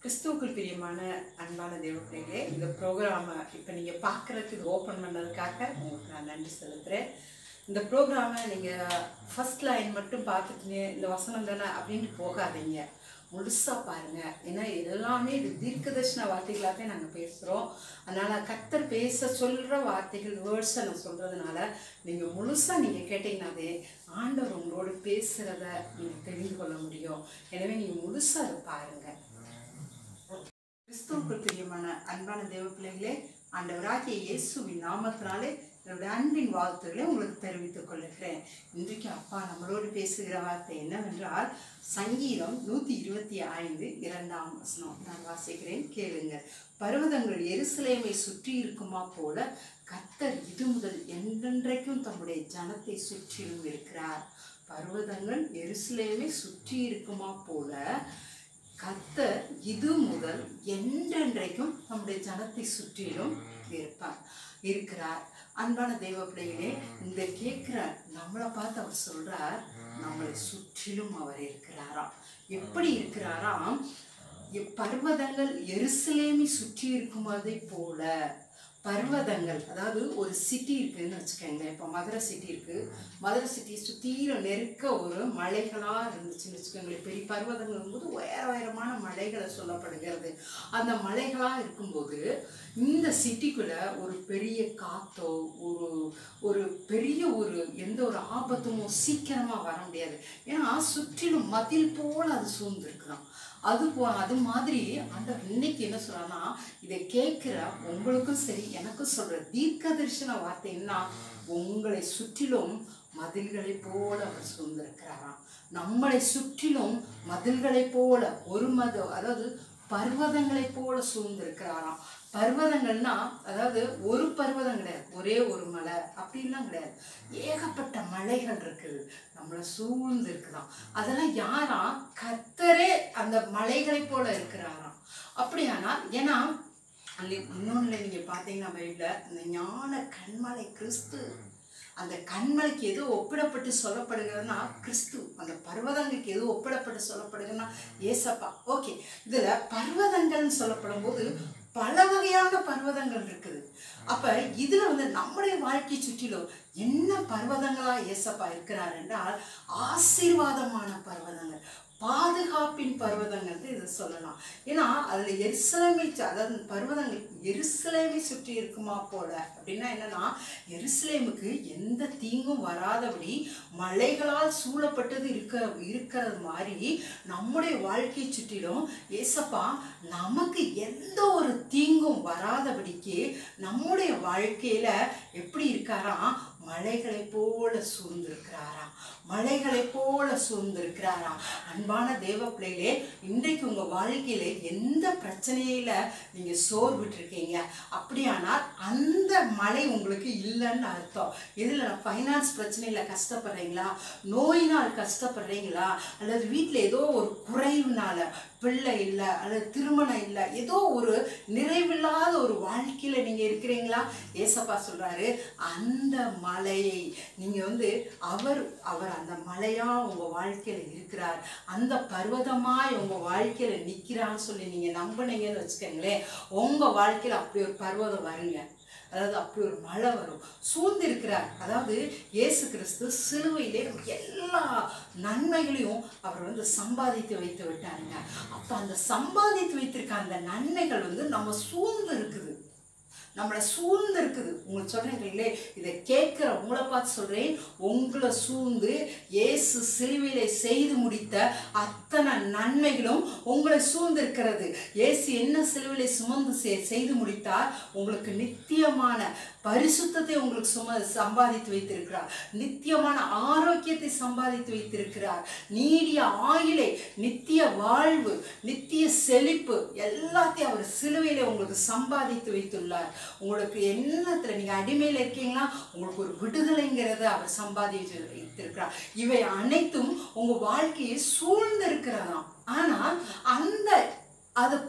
கிறிஸ்துவுக்குள் பிரியமான அன்பான தேவ பிள்ளைகளே இந்த ப்ரோக்ராமை இப்போ நீங்கள் பார்க்குறதுக்கு இது ஓப்பன் பண்ணதுக்காக உங்களுக்கு நான் நன்றி செலுத்துகிறேன் இந்த ப்ரோக்ராமை நீங்கள் ஃபர்ஸ்ட் லைன் மட்டும் பார்த்துட்டு இந்த வசனம் தானே அப்படின்ட்டு போகாதீங்க முழுசாக பாருங்கள் ஏன்னா இது எல்லாமே இது தீர்க்கதர்ஷன வார்த்தைகளாகவே நாங்கள் பேசுகிறோம் அதனால் கத்தர் பேச சொல்கிற வார்த்தைகள் வேர்ட்ஸை நான் சொல்கிறதுனால நீங்கள் முழுசாக நீங்கள் கேட்டிங்கனாதே ஆண்டவர் உங்களோட பேசுகிறத நீங்கள் தெரிந்து கொள்ள முடியும் எனவே நீங்கள் முழுசாக அதை பாருங்கள் கிறிஸ்துவுக்குள் பிரியமான அன்பான தேவ பிள்ளைகளே ஆண்டவராகிய இயேசுவின் நாமத்தினாலே என்னுடைய அன்பின் வாழ்த்துக்களை உங்களுக்கு தெரிவித்துக் கொள்கிறேன் இன்றைக்கு அப்பா நம்மளோடு பேசுகிற வார்த்தை என்னவென்றால் சங்கீதம் நூற்றி இருபத்தி ஐந்து இரண்டாம் வசனம் நான் வாசிக்கிறேன் கேளுங்க பர்வதங்கள் எருசலேமை சுற்றி இருக்குமா போல கத்தர் இது முதல் என்றென்றைக்கும் தம்முடைய ஜனத்தை சுற்றிலும் இருக்கிறார் பர்வதங்கள் எருசலேமை சுற்றி இருக்குமா போல கர்த்தர் இது முதல் என்றென்றைக்கும் நம்முடைய ஜனத்தை சுற்றிலும் இருப்பார் இருக்கிறார் அன்பான தெய்வ பிள்ளைகளே இந்த கேட்கிற நம்மளை பார்த்து அவர் சொல்றார் நம்மளை சுற்றிலும் அவர் இருக்கிறாராம் எப்படி இருக்கிறாராம் எ- பர்வதங்கள் எருசலேமி சுற்றி இருக்குமதை போல பர்வதங்கள் அதாவது ஒரு சிட்டி இருக்குன்னு வச்சுக்கோங்களேன் இப்போ மதுரை சிட்டி இருக்கு மதுரை சிட்டி சுற்றிலும் நெருக்க ஒரு மலைகளாக இருந்துச்சுன்னு வச்சுக்கோங்களேன் பெரிய பர்வதங்கள் போது உயர உயரமான மலைகளை சொல்லப்படுகிறது அந்த மலைகளாக இருக்கும்போது இந்த சிட்டிக்குள்ள ஒரு பெரிய காத்தோ ஒரு ஒரு பெரிய ஒரு எந்த ஒரு ஆபத்துமோ சீக்கிரமாக வர முடியாது ஏன்னா சுற்றிலும் மதில் போல அது சூழ்ந்திருக்குதான் அது போ அது மாதிரி ஆண்டவர் இன்னைக்கு என்ன சொல்றான்னா இதை கேட்குற உங்களுக்கும் சரி எனக்கும் சொல்ற தீர்க்க தரிசன வார்த்தை என்ன உங்களை சுற்றிலும் மதில்களை போல அவர் சூழ்ந்திருக்கிறாராம் நம்மளை சுற்றிலும் மதில்களை போல ஒரு மத அதாவது பர்வதங்களை போல சூழ்ந்திருக்கிறாராம் பர்வதங்கள்னா அதாவது ஒரு பர்வதம் கிடையாது ஒரே ஒரு மலை அப்படிலாம் கிடையாது ஏகப்பட்ட மலைகள் இருக்குது நம்மளை சூழ்ந்து இருக்குதாம் அதெல்லாம் யாரா கத்தரே அந்த மலைகளை போல இருக்கிறாராம் அப்படியானா ஏன்னா அல்ல இன்னொன்றுல நீங்கள் பார்த்தீங்கன்னா பைபிளில் அந்த ஞான கண்மலை கிறிஸ்து அந்த கண்மலைக்கு எது ஒப்பிடப்பட்டு சொல்லப்படுகிறதுனா கிறிஸ்து அந்த பர்வதங்களுக்கு எது ஒப்பிடப்பட்டு சொல்லப்படுகிறதுனா ஏசப்பா ஓகே இதில் பர்வதங்கள்னு சொல்லப்படும் போது பல வகையான பர்வதங்கள் இருக்குது அப்ப இதுல வந்து நம்முடைய வாழ்க்கை சுற்றிலும் என்ன பர்வதங்களா ஏசப்பா இருக்கிறார் என்றால் ஆசீர்வாதமான பர்வதங்கள் பாதுகாப்பின் பர்வதங்கள் இதை சொல்லலாம் ஏன்னா அதுல எருசலேமை சு- அதாவது பர்வதங்கள் எருசலேமை சுற்றி இருக்குமா போல அப்படின்னா என்னன்னா எருசலேமுக்கு எந்த தீங்கும் வராதபடி மலைகளால் சூழப்பட்டது இருக்க இருக்கிறது மாதிரி நம்முடைய வாழ்க்கை சுற்றிலும் ஏசப்பா நமக்கு எந்த ஒரு தீங்கும் வராதபடிக்கு நம்முடைய வாழ்க்கையில எப்படி இருக்காராம் மலைகளை போல சூழ்ந்திருக்கிறாராம் மலைகளை போல சூழ்ந்திருக்கிறாராம் அன்பான தேவ பிள்ளைகளே இன்றைக்கு உங்க வாழ்க்கையில எந்த பிரச்சனையில நீங்க சோர்விட்டு இருக்கீங்க அப்படியானால் அந்த மலை உங்களுக்கு இல்லைன்னு அர்த்தம் இதுல ஃபைனான்ஸ் பிரச்சனையில கஷ்டப்படுறீங்களா நோயினால் கஷ்டப்படுறீங்களா அல்லது வீட்டில் ஏதோ ஒரு குறைவுனால பிள்ளை இல்லை அல்லது திருமணம் இல்லை ஏதோ ஒரு நிறைவில்லாத ஒரு வாழ்க்கையில நீங்க இருக்கிறீங்களா ஏசப்பா சொல்றாரு அந்த மலையை நீங்க வந்து அவர் அவர் அந்த மலையா உங்க வாழ்க்கையில இருக்கிறார் அந்த பர்வதமாய் உங்க வாழ்க்கையில நிக்கிறான்னு சொல்லி நீங்க நம்புனீங்கன்னு வச்சுக்கோங்களேன் உங்க வாழ்க்கையில அப்படி ஒரு பர்வதம் வருங்க அதாவது அப்படி ஒரு மழை வரும் சூழ்ந்திருக்கிறார் அதாவது இயேசு கிறிஸ்து சிலுவையிலே எல்லா நன்மைகளையும் அவர் வந்து சம்பாதித்து வைத்து விட்டாருங்க அப்ப அந்த சம்பாதித்து வைத்திருக்க அந்த நன்மைகள் வந்து நம்ம சூழ்ந்து இருக்குது நம்மளை சூழ்ந்து இருக்குது உங்களுக்கு சொல்றீங்களே இதை கேட்குற உங்களை பார்த்து சொல்றேன் உங்களை சூழ்ந்து இயேசு சிலுவையிலே செய்து முடித்த அத்தனை நன்மைகளும் உங்களை சூழ்ந்து இருக்கிறது இயேசு என்ன சிலுவையிலே சுமந்து செய்- செய்து முடித்தார் உங்களுக்கு நித்தியமான பரிசுத்தத்தை உங்களுக்கு சும சம்பாதித்து வைத்திருக்கிறார் நித்தியமான ஆரோக்கியத்தை சம்பாதித்து வைத்திருக்கிறார் நீடிய ஆயுளை நித்திய வாழ்வு நித்திய செழிப்பு எல்லாத்தையும் அவர் சிலுவையில உங்களுக்கு சம்பாதித்து வைத்துள்ளார் உங்களுக்கு என்னத்துல நீங்க அடிமையில இருக்கீங்களா உங்களுக்கு ஒரு விடுதலைங்கிறத அவர் சம்பாதித்து வைத்திருக்கிறார் இவை அனைத்தும் உங்க வாழ்க்கையை சூழ்ந்து இருக்கிறதாம் ஆனா அந்த அது குறித்த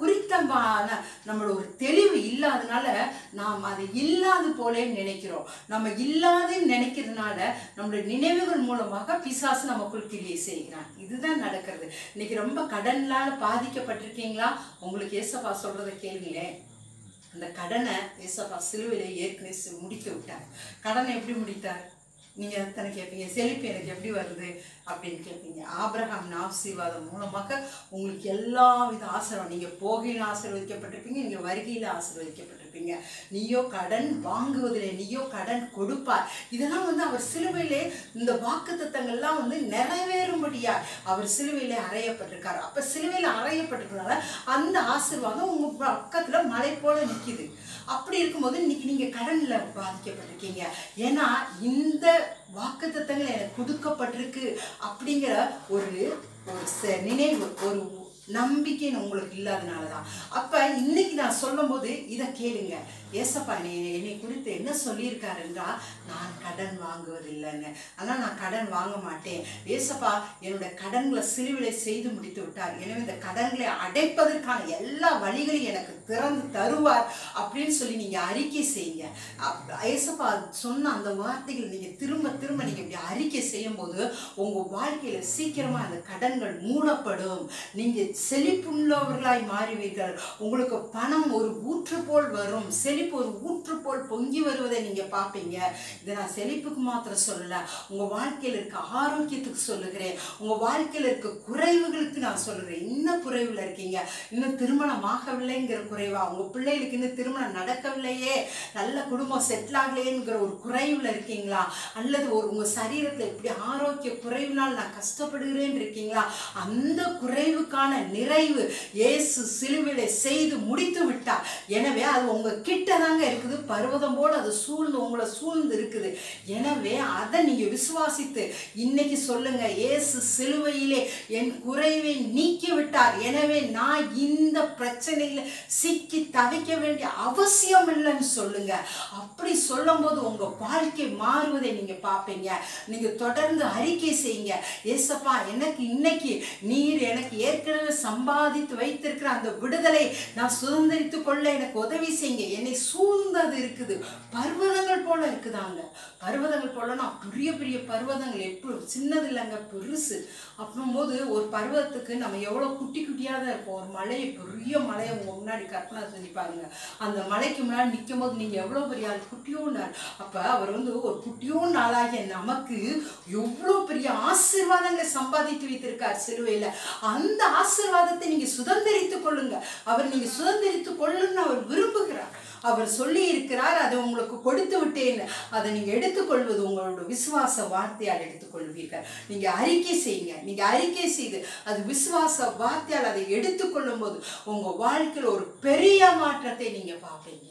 ப- நம்மளோட ஒரு தெளிவு இல்லாதனால நாம் அதை இல்லாது போலே நினைக்கிறோம் நம்ம இல்லாதுன்னு நினைக்கிறதுனால நம்மளுடைய நினைவுகள் மூலமாக பிசாசு நமக்குள் கிரியை செய்கிறான் இதுதான் நடக்கிறது இன்னைக்கு ரொம்ப கடனால பாதிக்கப்பட்டிருக்கீங்களா உங்களுக்கு ஏசப்பா சொல்றதை கேளுங்களேன் அந்த கடனை ஏசப்பா சிலுவையில ஏற்கனவே சி- முடிக்க விட்டார் கடனை எப்படி முடித்தார் நீங்க எத்தனை கேட்பீங்க செழிப்பு எனக்கு எப்படி வருது அப்படின்னு கேட்பீங்க ஆபிரகாம் ஆசீர்வாதம் மூலமாக உங்களுக்கு எல்லா வித ஆசீர்வாதம் நீங்க போகையில் ஆசீர்வதிக்கப்பட்டிருப்பீங்க நீங்க வருகையில் ஆசீர்வதிக்கப்பட்டிருப்பீங்க நீயோ கடன் வாங்குவதிலே நீயோ கடன் கொடுப்பார் இதெல்லாம் வந்து அவர் சிலுவையிலே இந்த வாக்குத்தத்தங்கள்லாம் வந்து நிறைவேறும்படியா அவர் சிலுவையிலே அறையப்பட்டிருக்காரு அப்ப சிலுவையில அறையப்பட்டிருக்கனால அந்த ஆசீர்வாதம் உங்க பக்கத்துல மலை போல நிக்குது அப்படி இருக்கும்போது இன்னைக்கு நீங்க கடன்ல பாதிக்கப்பட்டிருக்கீங்க ஏன்னா இந்த வாக்குத்தத்தங்கள் எனக்கு கொடுக்கப்பட்டிருக்கு அப்படிங்கிற ஒரு ஒரு ச- நினைவு ஒரு நம்பிக்கை உங்களுக்கு இல்லாதனால தான் அப்போ இன்னைக்கு நான் சொல்லும்போது இதை கேளுங்க ஏசப்பா நீ என்னை குறித்து என்ன சொல்லியிருக்காரு என்றால் நான் கடன் வாங்குவதில்லைன்னு ஆனால் நான் கடன் வாங்க மாட்டேன் ஏசப்பா என்னோட கடன்களை சிலுவிலை செய்து முடித்து விட்டார் எனவே இந்த கடன்களை அடைப்பதற்கான எல்லா வழிகளையும் எனக்கு திறந்து தருவார் அப்படின்னு சொல்லி நீங்கள் அறிக்கை செய்யுங்க அப்- ஏசப்பா சொன்ன அந்த வார்த்தைகள் நீங்கள் திரும்ப திரும்ப நீங்கள் இப்படி அறிக்கை செய்யும்போது உங்கள் வாழ்க்கையில் சீக்கிரமாக அந்த கடன்கள் மூடப்படும் நீங்கள் செழிப்புள்ளவர்களாய் மாறுவீர்கள் உங்களுக்கு பணம் ஒரு ஊற்று போல் வரும் செழிப்பு ஒரு ஊற்று போல் பொங்கி வருவதை நீங்கள் பார்ப்பீங்க இதை நான் செழிப்புக்கு மாத்திரம் சொல்லல உங்கள் வாழ்க்கையில் இருக்க ஆரோக்கியத்துக்கு சொல்லுகிறேன் உங்கள் வாழ்க்கையில் இருக்க குறைவுகளுக்கு நான் சொல்லுகிறேன் இன்னும் குறைவில் இருக்கீங்க இன்னும் திருமணம் ஆகவில்லைங்கிற குறைவா உங்கள் பிள்ளைகளுக்கு இன்னும் திருமணம் நடக்கவில்லையே நல்ல குடும்பம் செட்டில் ஆகலையேங்கிற ஒரு குறைவில் இருக்கீங்களா அல்லது ஒரு உங்கள் சரீரத்தில் இப்படி ஆரோக்கிய குறைவினால் நான் கஷ்டப்படுகிறேன் இருக்கீங்களா அந்த குறைவுக்கான நிறைவு இயேசு சிலுவிலை செய்து முடித்து விட்டார் எனவே அது உங்க கிட்ட தாங்க இருக்குது பர்வதம் போல அது சூழ்ந்து உங்களை சூழ்ந்து இருக்குது எனவே அதை நீங்க விசுவாசித்து இன்னைக்கு சொல்லுங்க இயேசு சிலுவையிலே என் குறைவை நீக்கி விட்டார் எனவே நான் இந்த பிரச்சனையில சிக்கி தவிக்க வேண்டிய அவசியம் இல்லைன்னு சொல்லுங்க அப்படி சொல்லும்போது உங்க வாழ்க்கை மாறுவதை நீங்க பார்ப்பீங்க நீங்க தொடர்ந்து அறிக்கை செய்யுங்க ஏசப்பா எனக்கு இன்னைக்கு நீர் எனக்கு ஏற்கனவே சம்பாதித்து வைத்திருக்கிற அந்த விடுதலை நான் சுதந்திரித்து கொள்ள எனக்கு உதவி செய்யுங்க என்னை சூழ்ந்தது இருக்குது பர்வதங்கள் போல இருக்குதாங்க பர்வதங்கள் போலனா பெரிய பெரிய பர்வதங்கள் எப்படி சின்னது இல்லைங்க பெருசு அப்போது ஒரு பர்வதத்துக்கு நம்ம எவ்வளோ குட்டி குட்டியாக தான் இருப்போம் ஒரு மலையை பெரிய மலையை உங்க முன்னாடி கற்பனை செஞ்சு பாருங்க அந்த மலைக்கு முன்னாடி நிற்கும் போது நீங்கள் எவ்வளோ பெரிய ஆள் குட்டியோண்டு ஆள் அப்போ அவர் வந்து ஒரு குட்டியோண்டு ஆளாகிய நமக்கு எவ்வளோ பெரிய ஆசீர்வாதங்களை சம்பாதித்து வைத்திருக்கார் சிலுவையில் அந்த ஆசீர்வாதத்தை நீங்கள் சுதந்திரித்துக் கொள்ளுங்க அவர் நீங்கள் சுதந்திரித்துக் கொள்ளுன்னு அவர் விரும்புகிறார் அவர் சொல்லி இருக்கிறார் அதை உங்களுக்கு கொடுத்து விட்டேன் அதை நீங்க எடுத்துக்கொள்வது உங்களோட விசுவாச வார்த்தையால் எடுத்துக்கொள்வீர்கள் நீங்க அறிக்கை செய்யுங்க நீங்க அறிக்கை செய்து அது விசுவாச வார்த்தையால் அதை எடுத்துக்கொள்ளும் போது உங்க வாழ்க்கையில் ஒரு பெரிய மாற்றத்தை நீங்க பார்ப்பீங்க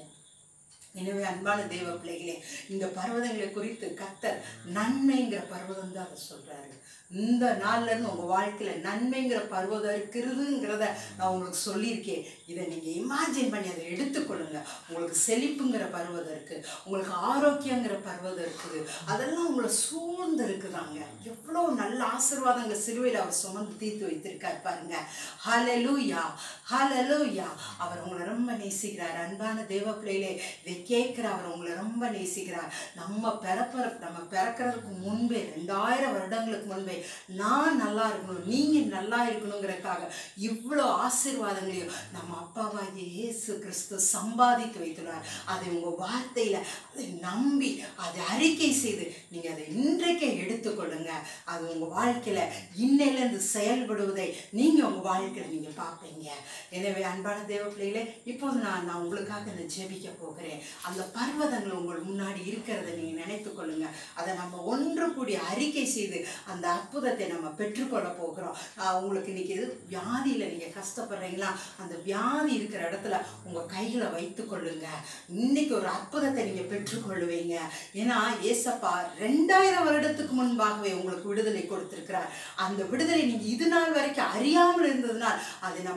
எனவே அன்பான தேவ பிள்ளைகளே இந்த பர்வதங்களை குறித்து கத்தர் நன்மைங்கிற பர்வதம் தான் அதை சொல்றாரு இந்த நாள்ல இருந்து உங்க வாழ்க்கையில நன்மைங்கிற பர்வதம் இருக்கிறதுங்கிறத நான் உங்களுக்கு சொல்லியிருக்கேன் இதை நீங்க இமேஜின் பண்ணி அதை எடுத்துக்கொள்ளுங்க உங்களுக்கு செழிப்புங்கிற பர்வதம் இருக்கு உங்களுக்கு ஆரோக்கியங்கிற பர்வதம் இருக்குது அதெல்லாம் உங்களை சூழ்ந்து இருக்குதாங்க எவ்வளோ நல்ல ஆசீர்வாதங்க சிலுவையில் அவர் சுமந்து தீர்த்து வைத்திருக்கார் பாருங்க ஹalleluya ஹalleluya அவர் உங்களை ரொம்ப நேசிக்கிறார் அன்பான தேவ பிள்ளைகளே இதை கேட்கிற அவர் உங்களை ரொம்ப நேசிக்கிறார் நம்ம பிறப்ப நம்ம பிறக்கிறதுக்கு முன்பே ரெண்டாயிரம் வருடங்களுக்கு முன்பே நான் நல்லா இருக்கணும் நீங்க நல்லா இருக்கணுங்கிறதுக்காக இவ்வளோ ஆசீர்வாதங்களையும் நம்ம அப்பாவாகிய இயேசு கிறிஸ்து சம்பாதித்து வைத்துள்ளார் அதை உங்க வார்த்தையில அதை நம்பி அதை அறிக்கை செய்து நீங்க அதை இன்றைக்கே எடுத்துக்கொள்ளுங்க அது உங்க வாழ்க்கையில இன்னையிலேருந்து செயல்படுவதை நீங்க உங்க வாழ்க்கையில நீங்க பார்ப்பீங்க எனவே அன்பான தேவ பிள்ளைகளே இப்போது நான் நான் உங்களுக்காக இந்த ஜெபிக்க போகிறேன் அந்த பர்வதங்கள் உங்கள் முன்னாடி இருக்கிறத நீங்க நினைத்துக் கொள்ளுங்க அதை நம்ம ஒன்று கூடி அறிக்கை செய்து அந்த அற்புதத்தை நம்ம பெற்றுக்கொள்ள போகிறோம் ஆஹ் உங்களுக்கு இன்னைக்கு எது வியாதியில நீங்க கஷ்டப்படுறீங்களா அந்த வியாதி இருக்கிற இடத்துல உங்க கைகளை வைத்துக் கொள்ளுங்க இன்னைக்கு ஒரு அற்புதத்தை நீங்க பெற்றுக்கொள்ளுவீங்க ஏன்னா ஏசப்பா ரெண்டாயிரம் வருடத்துக்கு முன்பாகவே உங்களுக்கு விடுதலை கொடுத்திருக்கிறார் அந்த விடுதலை நீங்க இது நாள் வரைக்கும் அறியாமல் இருந்ததுனால் அதை நம்ம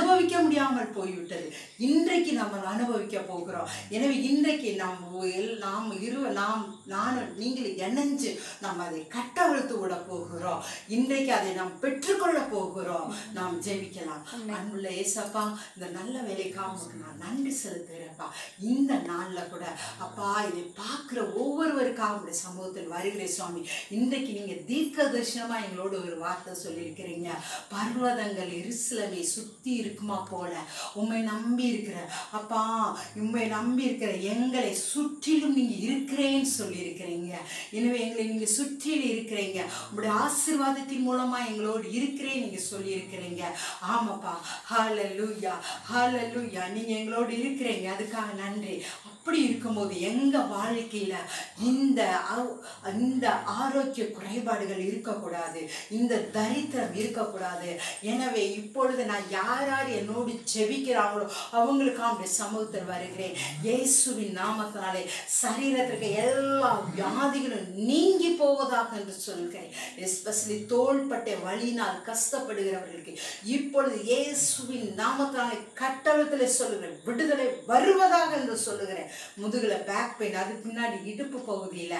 அனுபவிக்க முடியாமல் போய்விட்டது இன்றைக்கு நம்ம அனுபவிக்க போகிறோம் எனவே இன்றைக்கு நாம் எல்- நாம் இரு நாம் நானும் நீங்கள் இணைஞ்சு நாம் அதை கட்டவிழ்த்து விட போகிறோம் இன்றைக்கு அதை நாம் பெற்றுக்கொள்ள போகிறோம் நாம் ஜெபிக்கலாம் அன்புள்ள ஏசப்பா இந்த நல்ல வேலைக்காக உமக்கு நான் நன்றி செலுத்துகிறேன்ப்பா இந்த நாளில் கூட அப்பா இதை பார்க்குற ஒவ்வொருவருக்காக உடைய சமூகத்தில் வருகிறேன் சுவாமி இன்றைக்கு நீங்கள் தீர்க்க தரிசனமாக எங்களோட ஒரு வார்த்தை சொல்லியிருக்கிறீங்க பர்வதங்கள் எருசலமை சுற்றி இருக்குமா போல உம்மை நம்பி இருக்கிற அப்பா உம்மை நம்பி இருக்கிற எங்களை சுற்றிலும் நீங்க இருக்கிறேன்னு சொல்லியிருக்கிறீங்க எனவே எங்களை நீங்க சுற்றிலும் இருக்கிறீங்க உங்களுடைய ஆசீர்வாதத்தின் மூலமா எங்களோடு இருக்கிறேன் நீங்க சொல்லியிருக்கிறீங்க ஆமாப்பா ஹalleluya ஹalleluya நீங்க எங்களோடு இருக்கிறீங்க அதுக்காக நன்றி அப்படி இருக்கும்போது எங்க வாழ்க்கையில இந்த ஆ- இந்த ஆரோக்கிய குறைபாடுகள் இருக்கக்கூடாது இந்த தரித்திரம் இருக்கக்கூடாது எனவே இப்பொழுது நான் யார் யார் என்னோடு ஜெபிக்கிறாங்களோ அவங்களுக்கு அவருடைய சமூகத்தில் வருகிறேன் இயேசுவின் நாமத்தினாலே சரீரத்திற்கு எல்லா வியாதிகளும் நீங்கி போவதாக என்று சொல்கிறேன் எஸ்பெஷலி தோள்பட்டை வலியினால் கஷ்டப்படுகிறவர்களுக்கு இப்பொழுது இயேசுவின் நாமத்தினாலே கட்டளத்தில் சொல்லுகிறேன் விடுதலை வருவதாக என்று சொல்லுகிறேன் முதுகுல பேக் பெயின் அது பின்னாடி இடுப்பு பகுதியில்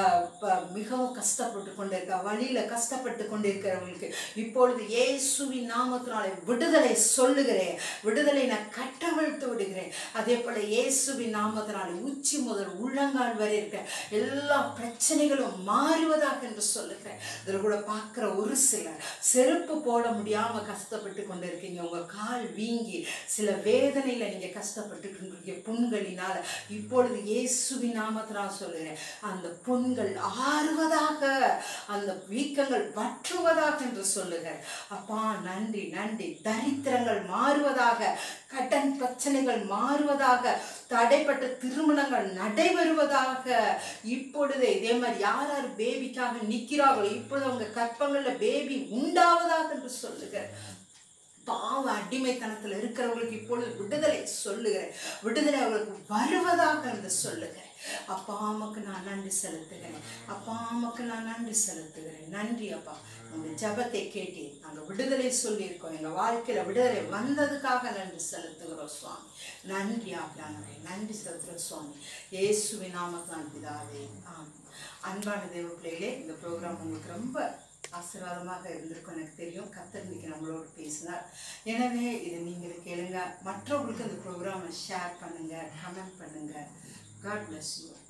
மிகவும் கஷ்டப்பட்டு கொண்டிருக்க வழியில கஷ்டப்பட்டு கொண்டிருக்கிறவங்களுக்கு இப்பொழுது இயேசுவின் நாமத்தினாலே விடுதலை சொல்லுகிறேன் விடுதலை நான் கட்டவிழ்த்து விடுகிறேன் அதே போல இயேசுவின் நாமத்தினாலே உச்சி முதல் உள்ளங்கால் வரை இருக்க எல்லா பிரச்சனைகளும் மாறுவதாக என்று சொல்லுகிறேன் இதில் கூட பார்க்குற ஒரு சிலர் செருப்பு போட முடியாம கஷ்டப்பட்டு கொண்டு இருக்கீங்க உங்க கால் வீங்கி சில வேதனையில நீங்க கஷ்டப்பட்டு கொண்டிருக்கீங்க புண்களினால இப்பொழுது இயேசுவின் நாமத்தினால் சொல்லுகிறேன் அந்த புண்கள் ஆறுவதாக அந்த வீக்கங்கள் வற்றுவதாக என்று சொல்லுகிறேன் அப்பா நன்றி நன்றி தரித்திரங்கள் மாறுவதாக கடன் பிரச்சனைகள் மாறுவதாக தடைப்பட்ட திருமணங்கள் நடைபெறுவதாக இப்பொழுதே இதே மாதிரி யார் யார் பேபிக்காக நிற்கிறார்களோ இப்பொழுது அவங்க கற்பங்கள்ல பேபி உண்டாவதாக என்று சொல்லுகிறேன் பாவ அடிமைத்தனத்தில் இருக்கிறவங்களுக்கு இப்பொழுது விடுதலை சொல்லுகிறேன் விடுதலை அவர்களுக்கு வருவதாக என்று சொல்லுகிறேன் அப்பா அம்மாக்கு நான் நன்றி செலுத்துகிறேன் அப்பா அம்மாக்கு நான் நன்றி செலுத்துகிறேன் நன்றி அப்பா உங்க ஜபத்தை கேட்டு நாங்கள் விடுதலை சொல்லியிருக்கோம் எங்கள் வாழ்க்கையில் விடுதலை வந்ததுக்காக நன்றி செலுத்துகிறோம் சுவாமி நன்றி ஆப்பியானவரே நன்றி செலுத்துகிறோம் சுவாமி இயேசுவின் நாமத்தான் பிதாவே ஆம் அன்பான தேவ பிள்ளைகளே இந்த ப்ரோக்ராம் உங்களுக்கு ரொம்ப ஆசீர்வாதமாக இருந்திருக்கும் எனக்கு தெரியும் கத்தர் இன்னைக்கு நம்மளோடு பேசினார் எனவே இதை நீங்கள் கேளுங்க மற்றவங்களுக்கு இந்த ப்ரோக்ராமை ஷேர் பண்ணுங்க கமெண்ட் பண்ணுங்க காட் bless you